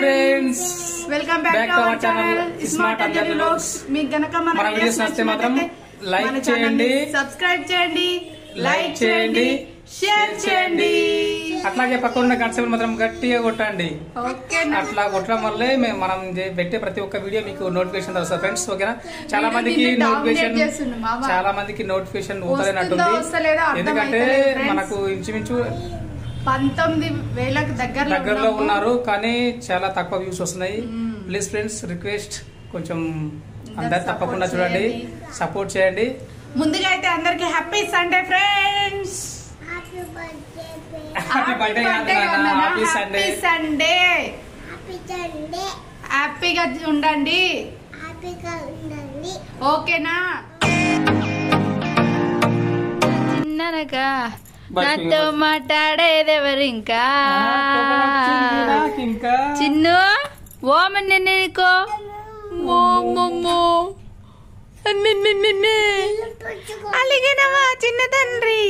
Friends welcome back to our channel smart Anjali vlogs మీకు గనక మన మన videos నచ్చితే మాత్రం like చేయండి, సబ్స్క్రైబ్ చేయండి like లైక్ చేయండి, చేయండి షేర్ చేయండి అట్లాగే పక్కన ఉన్న కాన్సెప్ట్ మాత్రం గట్టిగా కొట్టండి ఓకేనా అట్లా కొట్టడం వల్లే మేము మనం చే- పెట్టే ప్రతి ఒక్క వీడియో మీకు నోటిఫికేషన్ వస్తుంది ఫ్రెండ్స్ ఓకేనా చాలా వీడియో మందికి నిన్ను నోటిఫికేషన్ dominate చేస్తుండు మామ. చాలా మందికి నోటిఫికేషన్ వస్తుందో ఊతలేనట్టుంది వస్తలేదో అర్థం ఎందుకంటే అయితలేదు friends. మనకు ఇంచుమించు పంతొమ్మిది వేలకు దగ్గరలో దగ్గరలో ఉన్నాము. ఉన్నారు కానీ చాలా తక్కువ వ్యూస్ వస్తున్నాయి ప్లీజ్ ఫ్రెండ్స్ రిక్వెస్ట్ కొంచెం అందరు తప్పకుండా support చూడండి చేయండి. సపోర్ట్ చేయండి ముందుగా అయితే అందరికి happy Sunday friends Happy birthday, babe. Happy birthday happy Sunday happy Sunday Happy Sunday. హ్యాపీగా ఉండండి Happy Sunday. ఓకేనా చిన్ననగా Bye, నాతో finger. మాట్లాడేది ఎవరు ఇంకా ఇంకా చిన్ను ఓమని నీకో అలిగినవా చిన్న తండ్రి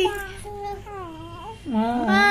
ఆ?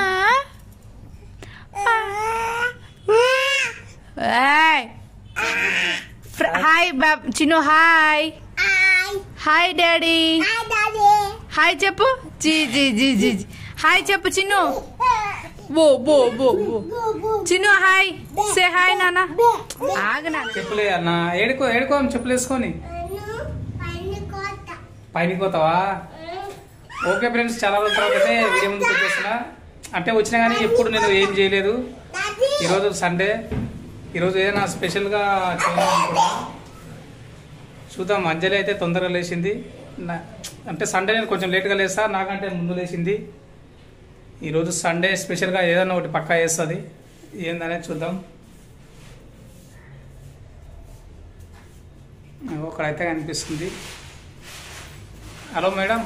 ఏయ్. ఫ్ర- హాయ్ బాబ్ Chinnu hi Hi. Hi daddy Hi, Daddy. Hi చెప్పు జీ జీ జీ జీ జీ. హాయ్ చెప్పు చిన్ను బో బో బో బో Go, go. Chinnu hi say hi నాన్న ఆగనా చెప్పులే అన్న ఏడుకో ఏడుకో చెప్పులు వేసుకొని Anu, pine kota. పైన పోతావా ఓకే ఫ్రెండ్స్ చాలా రోజుల తర్వాత అయితే వీడియో ముందుకు వచ్చేసిన అంటే వచ్చినా కానీ ఎప్పుడు నేను ఏం చేయలేదు Daddy. ఈరోజు సండే ఈరోజు ఏదైనా స్పెషల్గా చేయాలనుకున్నా చూద్దాం అంజలి అయితే తొందరగా లేచింది నా- అంటే సండే నేను కొంచెం లేట్గా లేస్తా నాకంటే ముందు లేచింది ఈరోజు సండే స్పెషల్గా ఏదైనా ఒకటి పక్కా వేస్తుంది ఏందనేది చూద్దాం ఒకడైతే కనిపిస్తుంది హలో మేడం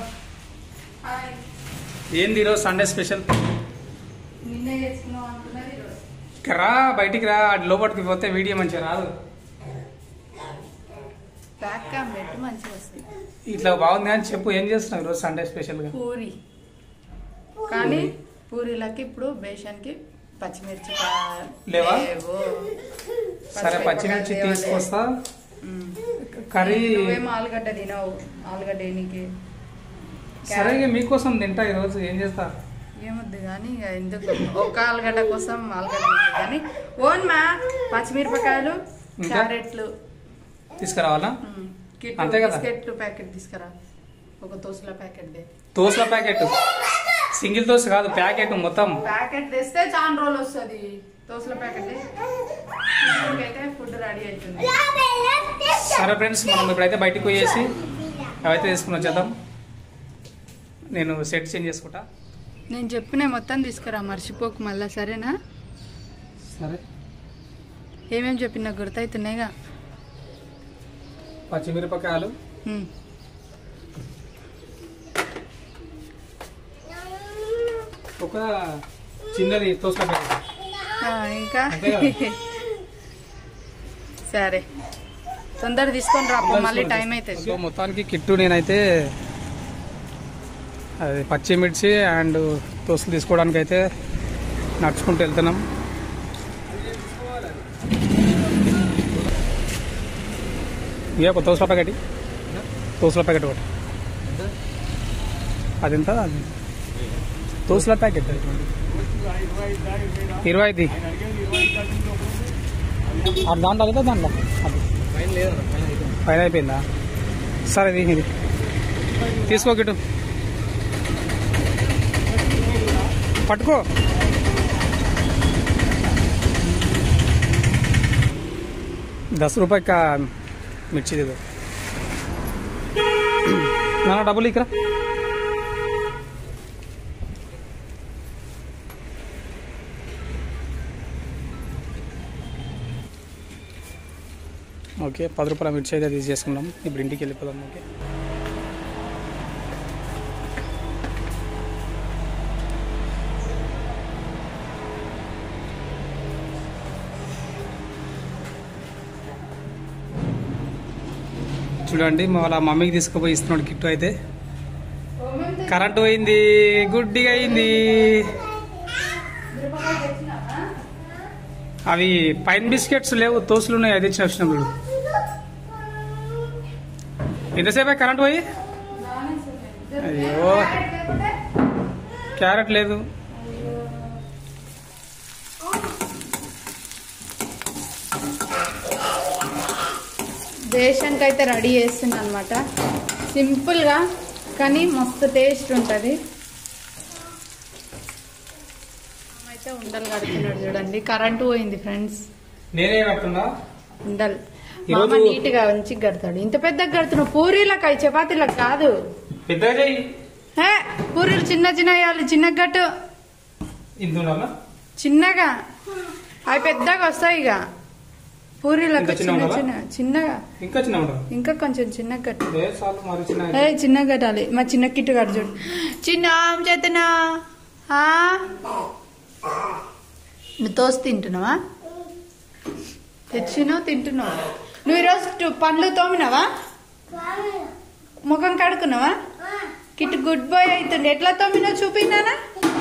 ఏంది ఈరోజు సండే స్పెషల్ నిన్నే చేసుకున్నావు అనుకున్నది ఈరోజు. ఇక రా బయటికి రా అటు లోపలికి పోతే వీడియో మంచిగా రాదు బ్యాక్ క్యామ్ పెట్టి మంచిగా వస్తుంది ఇట్లా బాగుంది అని చెప్పు ఏం చేస్తున్నావు ఈరోజు సండే స్పెషల్గా పూరి కానీ పూరీలకి ఇప్పుడు బేషన్కి పచ్చిమిర్చి కా- లేవా? లేవు. సరే పచ్చిమిర్చి పచ్చిమిరపకాయలు తీసుకొస్తా ఉమ్. కర్రీ నువ్వేమో ఆలుగడ్డ తినవు ఆలుగడ్డ నీకు సరే ఇక మీకోసం తింటా ఈరోజు ఏం చేస్తా ఏమొద్దు కానీ ఇక ఎందుకు ఒక ఆలుగడ్డ కోసం ఆలుగడ్డ వద్దు కానీ ఓన్ మా పచ్చిమిరపకాయలు ఇంకా? క్యారెట్లు తీసుకురావాలా ఉమ్, కిట్ అంతే కదా? బిస్కెట్లు ప్యాకెట్ తీసుకురా ఒక తోసుల ప్యాకెట్ దే దోశల ప్యాకెట్ సింగిల్ దోశ కాదు ప్యాకెట్ మొత్తం ప్యాకెట్ తెస్తే చాలా రోజులు వస్తుంది దోశల ప్యాకెట్ అయితే ఫుడ్ రెడీ అవుతుంది సరే ఫ్రెండ్స్ మనం ఇప్పుడైతే బయటికి పోయేసి అవైతే తీసుకుని వచ్చేద్దాం నేను సెట్ చేంజ్ చేసుకుంటా నేను చెప్పిన మొత్తం తీసుకురా మర్చిపోకు మళ్ళా సరేనా సరే ఏమేమి చెప్పిన గుర్తవుతున్నాయిగా పచ్చిమిరపకాయలు ఉమ్. ఒక చిన్నది దోశల ప్యాకెట్ ఆ, ఇంకా అంతే కదా? సరే తొందర తీసుకొని రా అప్ప, మళ్ళీ టైం అవుతుంది సో మొత్తానికి కిట్టు నేనైతే అది పచ్చిమిర్చి అండ్ దోశలు తీసుకోవడానికి అయితే నడుచుకుంటూ వెళ్తున్నాం ఇక ఒక దోశల ప్యాకెట్ దోశల ప్యాకెట్ ఒకటి అది ఎంత అది దోశల ప్యాకెట్ ఇరవై ఐదు అది దాంట్లో అయితే దాంట్లో అది పైన అయిపోయిందా సరే ఇది ఇది తీసుకో గిట్టు పట్టుకో దస్ రూపాయ కా మిర్చి దిగు నా డబ్బులు ఇక్కడ ఓకే పది రూపాయల మిర్చి అయితే తీసేసుకున్నాం ఇప్పుడు ఇంటికి వెళ్ళిపోదాం ఓకే చూడండి మా వాళ్ళ మమ్మీకి తీసుకుపోయి ఇస్తున్నాడు కిట్టు అయితే కరెంట్ పోయింది గుడ్డిగా అయింది అవి పైన్ బిస్కెట్స్ లేవు తోసులు ఉన్నాయి అది ఇచ్చిన వచ్చినప్పుడు ఎంతసేపు అయ్యి కరెంట్ పోయి అయ్యో క్యారెట్ లేదు దేశానికి అయితే రెడీ చేస్తున్నా అనమాట సింపుల్గా కానీ మస్తు టేస్ట్ ఉంటుంది అయితే ఉండలు కడుతున్నాడు చూడండి కరెంటు పోయింది ఫ్రెండ్స్ నేనే కడుతున్నా ఉండలు ఈరోజు- మామ నీట్ గా ఉంచి కడతాడు ఇంత పెద్దగా కడుతున్నావు పూరీలకు అవి చపాతీలకు కాదు పెద్దగా చెయ్యి హే పూరీలు చిన్న చిన్న వేయాలి చిన్న గట్టు ఇంత ఉండాలా చిన్నగా అవి పెద్దగా వస్తాయి ఇక పూరీలకు ఇంత చిన్న చిన్న ఉండాలా? చిన్న చిన్నగా ఇంకా చిన్న ఉండదు ఇంకా కొంచెం చిన్న గట్టు ఏ చాలు మరి చిన్న ఏ చిన్న కట్టాలి మా చిన్న కిట్టు కట్టు చూడు చిన్న చేతన నువ్వు తోసి తింటున్నావా తెచ్చినావు తింటున్నావా నువ్వు ఈరోజు టు- పండ్లు తోమినావా ముఖం కడుకున్నావా కిట్ గుడ్ బాయ్ అవుతుంది ఎట్లా తోమినావు చూపినానా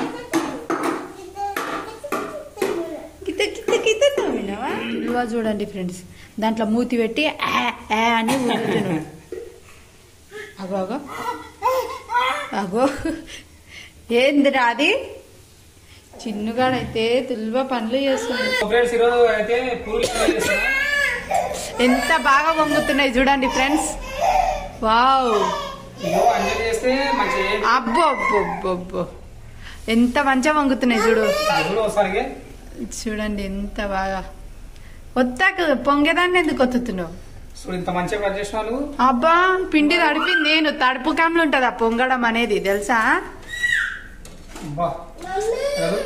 కిత కిత కిత తోమినావా ఇల్లువా చూడండి ఫ్రెండ్స్ దాంట్లో మూతి పెట్టి ఆ ఆ అని ఊరుతున్నాడు అగో అగో అగో ఏందిరా అది చిన్నుగాడైతే తుల్వ పనులు చేస్తుంది ఫ్రెండ్స్ ఈరోజు అయితే పూరి చేస్తున్నా ఎంత బాగా వంగుతున్నాయి చూడండి ఫ్రెండ్స్ వావ్ ఇగో అంజలి చేస్తే మంచి అబ్బో అబ్బో అబ్బో అబ్బో ఎంత మంచిగా వంగుతున్నాయి చూడు ఇప్పుడు ఒకసారి చూడండి ఎంత బాగా వత్తాక పొంగేదాన్ని ఎందుకు ఒత్తుతున్నావు చూడు ఇంత మంచిగా కట్ చేసినాను అబ్బా పిండి తడిపింది నేను తడుపు కామ్లు ఉంటది ఆ పొంగడం అనేది తెలుసా అబ్బా కాదు.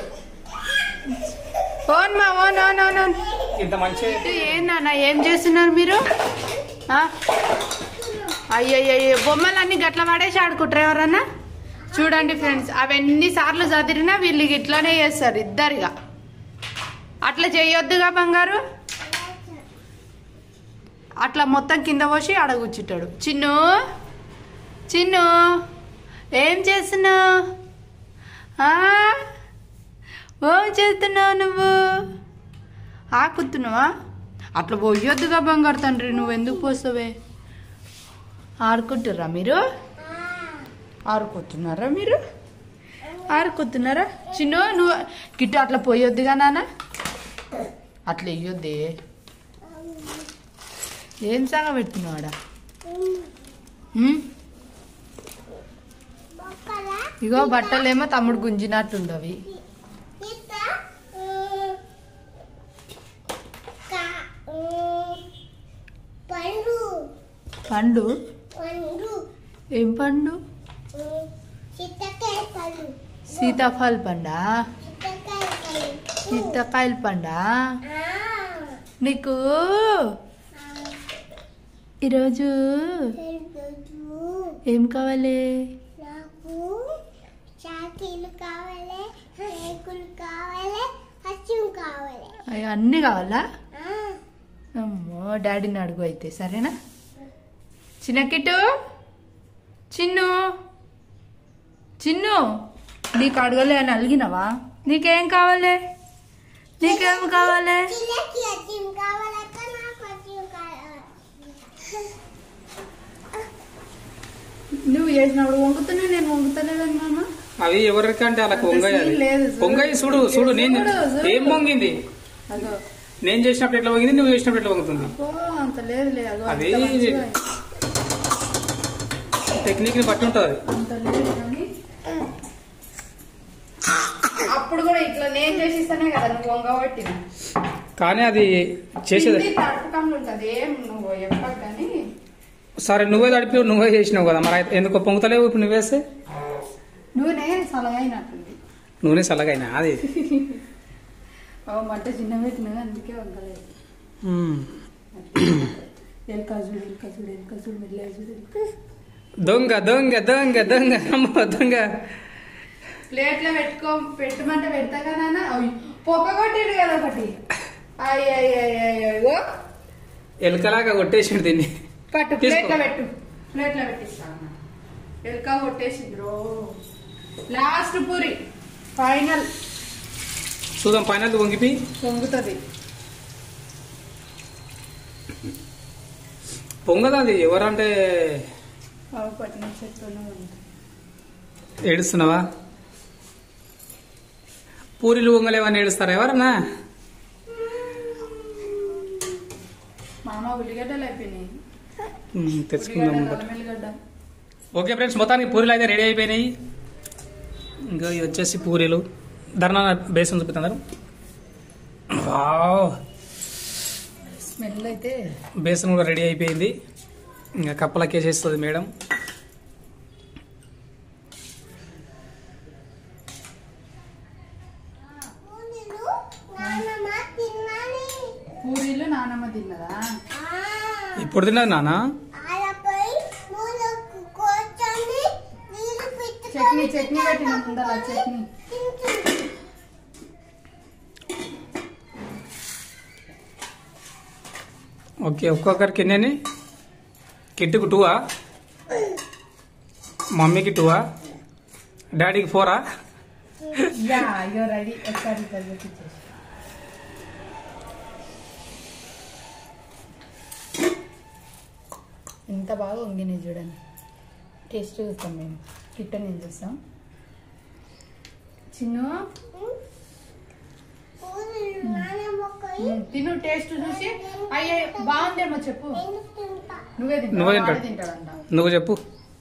ఓన్ మా ఓన్ ఓన్ ఓన్ ఓన్ ఇంత మంచి ఏందన్నా ఏం చేస్తున్నారు మీరు ఆ? అయ్యయ్యో బొమ్మలన్నీ గట్ల పడేసి ఆడుకుంటారు ఎవరన్నా చూడండి ఫ్రెండ్స్ అవి ఎన్ని సార్లు చదివినా వీళ్ళు ఇట్లానే చేస్తారు ఇద్దరిగా అట్లా చేయొద్దుగా బంగారు అట్లా మొత్తం కింద పోసి ఆడ కూర్చుంటాడు చిన్ను చిన్ను ఏం చేస్తున్నావు ఆ? ఏం చేస్తున్నావు నువ్వు ఆకుతున్నావా అట్లా పోయొద్దుగా బంగారు తండ్రి నువ్వు ఎందుకు పోస్తావే ఆడుకుంటుర్రా మీరు ఆడుకుంటున్నారా మీరు ఆడుకుంటున్నారా చిన్ను నువ్వు గిట్ట అట్లా పోయొద్దుగా నాన్న అట్లా ఇయ్యొద్దే ఏం సంగ పెడుతున్నావాడా ఉమ్? ఇగో బట్టలేమో తమ్ముడు గుంజినట్టుండవి పండు పండు పండు ఏం పండు చిత్తకాయ పండు సీతాఫల్ పండా చిత్తకాయ పండు సీతాకాయల పండా ఆ, నీకు ఈరోజు తెలుసు. ఏం కావాలి నాకు చాకీలు కావాలి రేకులు కావాలి హస్యం కావాలి అయ్యో, అన్నీ కావాలా ఆ, అమ్మో డాడీని అడుగు అయితే సరేనా చిన్న కిట్టు చిన్ను చిన్ను నీకు అడగలే అని అలిగినవా నీకేం కావాలి నీకేం కావాలి చిన్నకి హస్యం కావాలక్క నాకు హస్యం కావాలి నువ్వు చేసినప్పుడు వంగుతున్నా నేను వంగుతలేదని మామ అవి ఎవరికంటే అలా పొంగయ్యాలి లేదు, చూడు. పొంగయి చూడు చూడు నేను చూడు, చూడు. ఏం పొంగింది అదో నేను చేసినప్పుడు ఎట్లా పొంగింది నువ్వు చేసినప్పుడు ఎట్లా పొంగుతుంది ఓ అంత లేదు లేదు అదో అంత అది- మంచిగా టెక్నిక్ ని బట్టి ఉంటుంది అంత లేదు కానీ అప్పుడు కూడా ఇట్లా నేను చేసిస్తానే కదా నువ్వు వంగబట్టి కానీ అది చేసేది తడపకంగా ఉంటది ఏం నువ్వు చెప్పక కానీ సరే నువ్వే తడిపి నువ్వే చేసినావు కదా మరి అయితే ఎందుకు పొంగుతలేవు ఇప్పుడు నువ్వేస్తే నూనె సలహైనట్టుంది నూనె చల్లగైనా అది ఓ మంట చిన్న పెట్టినా అందుకే వంగలేదు మ్మ్. ఎల్కా చూడు ఎల్కా చూడు ఎల్కా చూడు మెల్లగా చూడు ఎల్కా. దొంగ దొంగ దొంగ దొంగ అమ్మో దొంగ ప్లేట్లో పెట్టుకో పెట్టమంటే పెడతా కదా పొగ కొట్టిండు కదా ఒకటి అయ్యో ఎలకలాగా కొట్టేసిండు దీన్ని పట్టు తీసుకో. ప్లేట్లో పెట్టు ప్లేట్లో పెట్టిస్తాను ఎల్కా కొట్టేసింది రో లాస్ట్ పూరి ఫైనల్ చూద్దాం పైన వంగిపి పొంగుతుంది పొంగదు అది ఎవరంటే పట్టిన చెట్లోనే ఉంది ఏడుస్తున్నావా పూరీలు పొంగలేవని ఏడుస్తారా ఎవరన్నా మామ ఉల్లిగడ్డలు అయిపోయినాయి ఉమ్, తెచ్చుకుందాం ఉల్లిగడ్డ, బట్ అల్లం వెల్లిగడ్డ. ఓకే ఫ్రెండ్స్ మొత్తానికి పూరీలు అయితే రెడీ అయిపోయినాయి ఇంకా ఇవి వచ్చేసి పూరీలు ధర్నా బేసన్ చూపిస్తున్నారు వావ్ స్మెల్ అయితే బేసన్ కూడా రెడీ అయిపోయింది ఇంకా కప్పలకి వేసేస్తుంది మేడం పూరీలు నానమ్మ తిన్నాని పూరీలు నానమ్మ తిన్నదా ఇప్పుడు తిన్నది నాన్న ఆడపై మూల కూర్చొని నీళ్ళు పెట్టుకొని చట్నీ చట్నీ పెట్టిన ముందర చట్నీ తింటుంది ఓకే ఒక్కొక్కరికి ఎన్ని కిట్టుకు టూవా మమ్మీకి టూవా డాడీకి ఫోరా యా అయ్యో రెడీ ఒకసారి ఇక్కడ చూపించేసి ఎంత బాగా వంగినాయి చూడండి టేస్ట్ చూస్తాం మేము కిట్టని ఏం చేస్తాం చిన్ను పూరీలు నానమ్మ కొయ్యి ఉమ్, తిను టేస్ట్ చూసి అయ్యే బాగుందేమో చెప్పు నేను తింటా నువ్వే తింటావు నువ్వే వాడే తింటాడు. తింటాడంట నువ్వు చెప్పు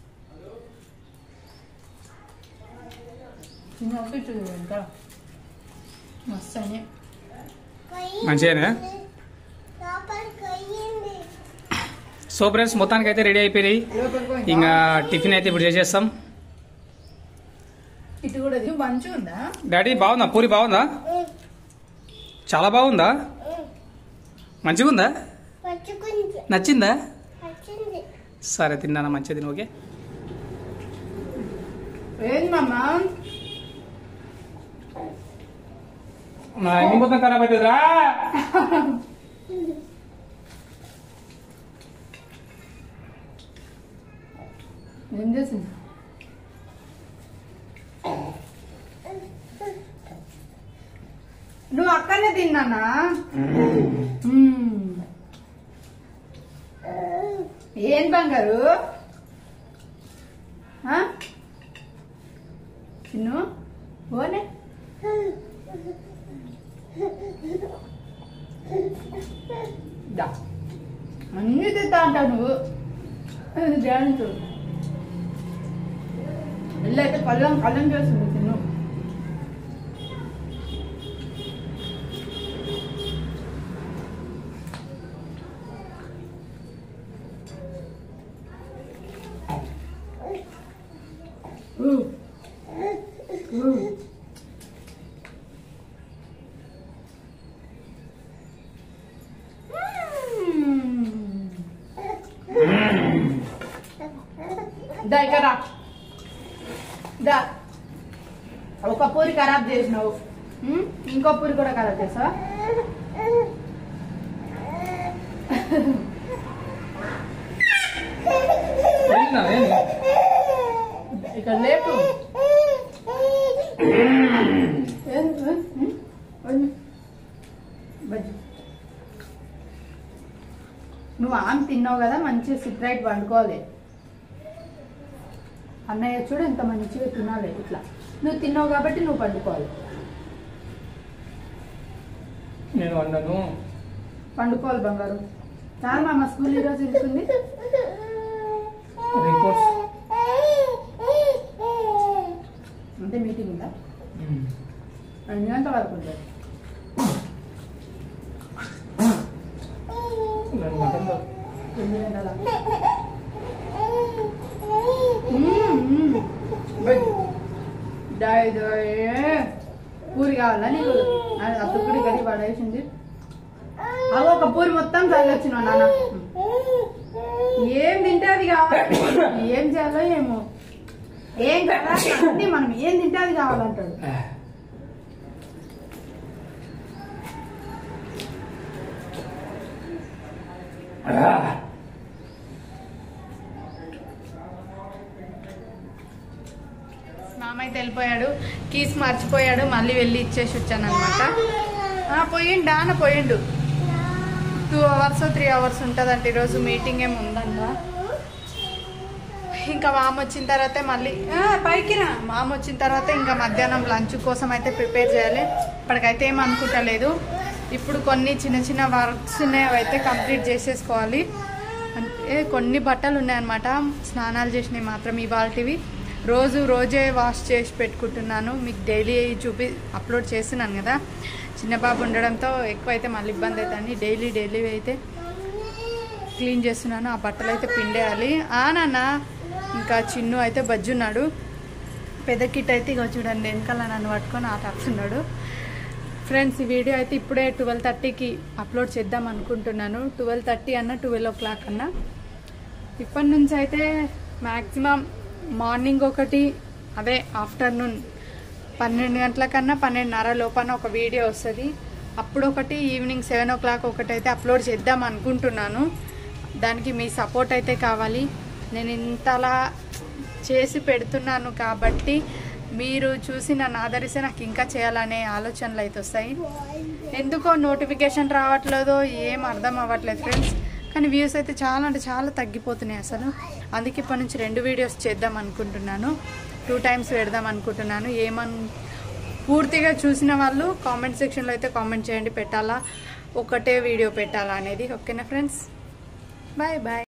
చిన్న ఒకటి చూడు ఎంత మస్తు అని కొయ్యి మంచిగానే లోపల కొయ్యింది సో ఫ్రెండ్స్ మొత్తానికి అయితే రెడీ అయిపోయినాయి ఇంకా టిఫిన్ అయితే ఇప్పుడు చేసేస్తాం ఇటు కూడా ఇది మంచిగా ఉందా డాడీ బాగుందా పూరి బాగుందా చాలా బాగుందా మంచిగా ఉందా పచ్చుకుంది నచ్చిందా వచ్చింది సరే తిన్నాను మంచిగా తిని ఓకే ఏంది మమ్మ నా ఎన్ని మొత్తం ఖరాబ్ అవుతుందిరా ఏం చేసింది నువ్వు అక్కడనే తిన్నానా మ్మ్. ఏం బంగారు ఆ? చిన్ను ఓనే దా. అన్ని తింటా అంటావు నువ్వు డ్యాన్స్ వెళ్ళైతే కళ్ళం కళ్ళం చేస్తుంది తిన్ను ఊ. ఊ. దా ఇక్కడ రా. దా ఒక పూరి ఖరాబ్ చేసినావు ఉమ్, ఇంకో పూరి కూడా ఖరాబ్ చేసావా ఇక్కడ లేపు ఏం, ఏం, ఉమ్, వదిలు. బజ్జి. నువ్వు ఆమె తిన్నావు కదా మంచిగా సిట్ రైట్ వండుకోవాలి అన్నయ్య చూడు ఎంత మంచిగా తినాలి ఇట్లా నువ్వు తిన్నావు కాబట్టి నువ్వు పండుకోవాలి నేను వండను పండుకోవాలి బంగారు చాలు మా స్కూల్ ఈరోజు వెళ్తుంది రిపోర్ట్స్ అంటే మీటింగ్ ఉందా ఎన్ని గంటల వరకు ఉంటుంది రెండు గంటలు ఎనిమిది గంటల మ్మ్, మ్మ్. బయ్. డాయ్ డాయ్. పూరి కావాలా నీకు ఆ ఆ తుక్కుడి గడి పడేసింది అవి ఒక పూరి మొత్తం చల్లొచ్చినావు నాన్న ఏం తింటే అది కావాలి ఏం చేయాలో ఏమో ఏం కదా అన్ని మనం ఏం తింటే అది కావాలంటాడు మామయ్య వెళ్ళిపోయాడు కీస్ మర్చిపోయాడు మళ్ళీ వెళ్ళి ఇచ్చేసి వచ్చాను అనమాట పోయిండు ఆన పోయిండు టూ అవర్స్ త్రీ అవర్స్ ఉంటుందంట ఈరోజు మీటింగ్ ఏమి ఉందంట ఇంకా మామ వచ్చిన తర్వాత మళ్ళీ ఆ, పైకి రా మామ వచ్చిన తర్వాత ఇంకా మధ్యాహ్నం లంచ్ కోసం అయితే ప్రిపేర్ చేయాలి ఇప్పటికైతే ఏం అనుకుంటలేదు ఇప్పుడు కొన్ని చిన్న చిన్న వర్క్స్ ఉన్నాయి అవి అయితే కంప్లీట్ చేసేసుకోవాలి అంటే కొన్ని బట్టలు ఉన్నాయన్నమాట స్నానాలు చేసినవి మాత్రం ఇవాళవి రోజు రోజే వాష్ చేసి పెట్టుకుంటున్నాను మీకు డైలీ చూపి అప్లోడ్ చేస్తున్నాను కదా చిన్న బాబు ఉండడంతో ఎక్కువ అయితే మళ్ళీ ఇబ్బంది అవుతుంది డైలీ డైలీ అయితే క్లీన్ చేస్తున్నాను ఆ బట్టలు అయితే పిండేయాలి ఆ నాన్న ఇంకా చిన్ను అయితే బజ్జున్నాడు పెద్ద కిట్ అయితే ఇగో చూడండి వెనకాల నన్ను పట్టుకొని ఆట ఆడుతున్నాడు ఫ్రెండ్స్ ఈ వీడియో అయితే ఇప్పుడే ట్వెల్వ్ థర్టీకి అప్లోడ్ చేద్దాం అనుకుంటున్నాను ట్వెల్వ్ థర్టీ అన్న ట్వెల్వ్ ఓ క్లాక్ అన్న ఇప్పటి నుంచి అయితే మ్యాక్సిమం మార్నింగ్ ఒకటి అదే ఆఫ్టర్నూన్ పన్నెండు గంటల కన్నా పన్నెండున్నర లోపల ఒక వీడియో వస్తుంది అప్పుడు ఒకటి ఈవినింగ్ సెవెన్ ఓ క్లాక్ ఒకటి అయితే అప్లోడ్ చేద్దాం అనుకుంటున్నాను దానికి మీ సపోర్ట్ అయితే కావాలి నేను ఇంతలా చేసి పెడుతున్నాను కాబట్టి మీరు చూసి నన్ను ఆదరిస్తే నాకు ఇంకా చేయాలనే ఆలోచనలు అయితే వస్తాయి ఎందుకో నోటిఫికేషన్ రావట్లేదో ఏం అర్థం అవ్వట్లేదు ఫ్రెండ్స్ కానీ వ్యూస్ అయితే చాలా అంటే చాలా తగ్గిపోతున్నాయి అసలు అందుకే ఇప్పటి నుంచి రెండు వీడియోస్ చేద్దాం అనుకుంటున్నాను టూ టైమ్స్ పెడదాం అనుకుంటున్నాను ఏమన్ పూర్తిగా చూసిన వాళ్ళు కామెంట్ సెక్షన్లో అయితే కామెంట్ చేయండి పెట్టాలా ఒకటే వీడియో పెట్టాలా అనేది ఓకేనా ఫ్రెండ్స్ బాయ్ బాయ్